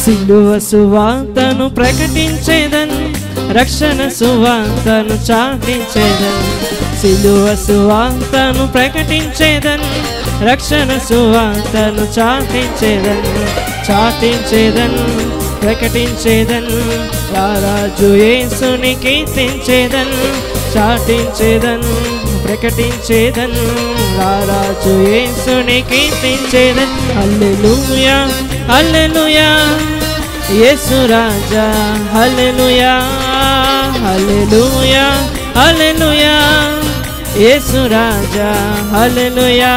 సిలువ సువార్తను ప్రకటించేదన్ రక్షణ సువార్తను చాటించేదన్ సిలువ సువార్తను ప్రకటించేదన్ రక్షణ సువార్తను చాటించేదన్ చాటించేదన్ ప్రకటించేదన్ రారాజు యేసుని కీర్తించేదన్ చాటించేదన్ ప్రకటించేదన్ రారాజు యేసుని కీర్తించేదన్ హల్లెలూయా హల్లెలూయా యేసు రాజా హల్లెలూయా హల్లెలూయా హల్లెలూయా యేసు రాజా హల్లెలూయా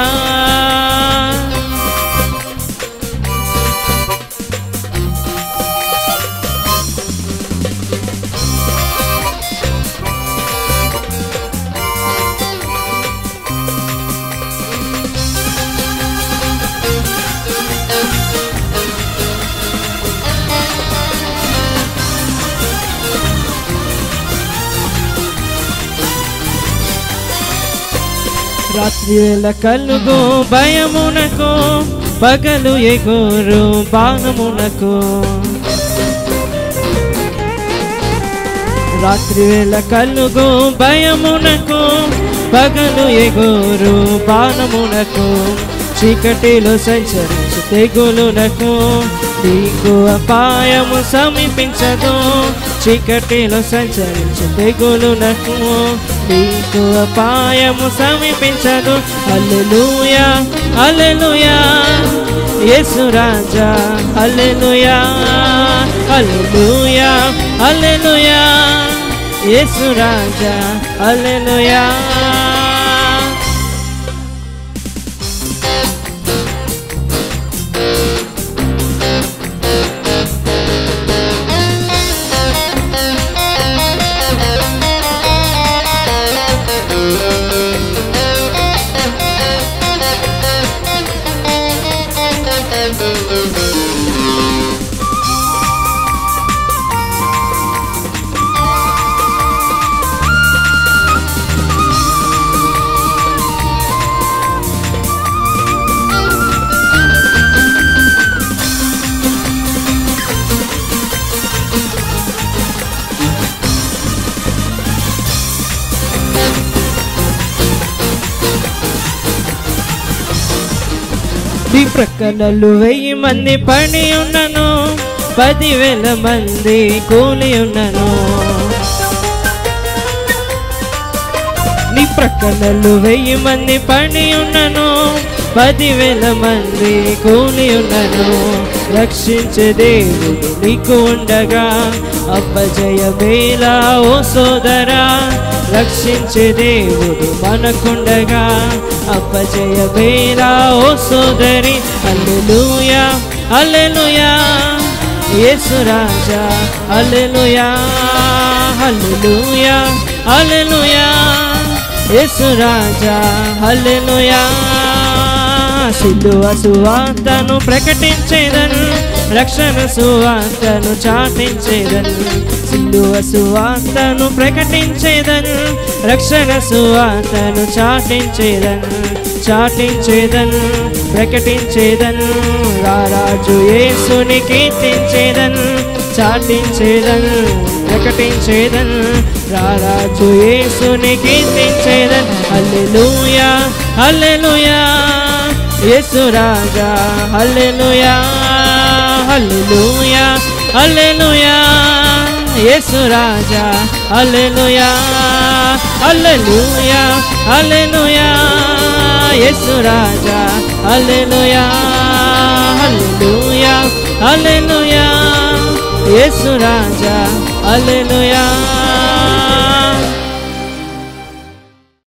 రాత్రి వేళ కలుగు భయమునకు పగలు ఎగురు బాణమునకు రాత్రి వేళ కలుగు భయమునకు పగలు ఎగురు బాణమునకు చీకటిలో సంచరించు తెగులునకు నీకు అపాయము సమీపించదు చీకటిలో సంచరించు తెగులునకు నీకు అపాయము సమీపించదు అల్లెలుయా అల్లెలుయా యేసు రాజా అల్లెలుయా అల్లెలుయా అల్లెలుయా యేసు రాజా అల్లెలుయా నీ ప్రక్కనలు వెయ్యి మంది పడి ఉన్నను పదివేల మంది కూలి ఉన్నను నీ ప్రక్కనలు వెయ్యి మంది పడి ఉన్నను పదివేల మంది కూలి ఉన్నను రక్షించే దేవుడు నీకు ఉండగా అప్పజయ వేళ ఓ సోదరా రక్షించే దేవుడు మనకుండగా అప్పజయ వేళ ఓ సోదరి అల్లెలుయా అల్లెలుయా యేసు రాజా అల్లెలుయా హల్లెలూయా హల్లెలూయా యేసు రాజా హల్లెలూయా సిలువ సువార్తను ప్రకటించేదను రక్షణ సువార్తను చాటించేదను సిలువ సువార్తను ప్రకటించేదను రక్షణ సువార్తను చాటించేదను చాటించేదను ప్రకటించేదను రారాజు యేసుని కీర్తించేదను చాటించేదను ప్రకటించేదను రారాజు యేసుని కీర్తించేదను హల్లెలూయా హల్లెలూయా యేసు రాజా హల్లెలూయా హల్లెలూయా హల్లెలూయా యేసు రాజా హల్లెలూయా హల్లెలూయా హల్లెలూయా యేసు రాజా హల్లెలూయా హల్లెలూయా హల్లెలూయా యేసు రాజా హల్లెలూయా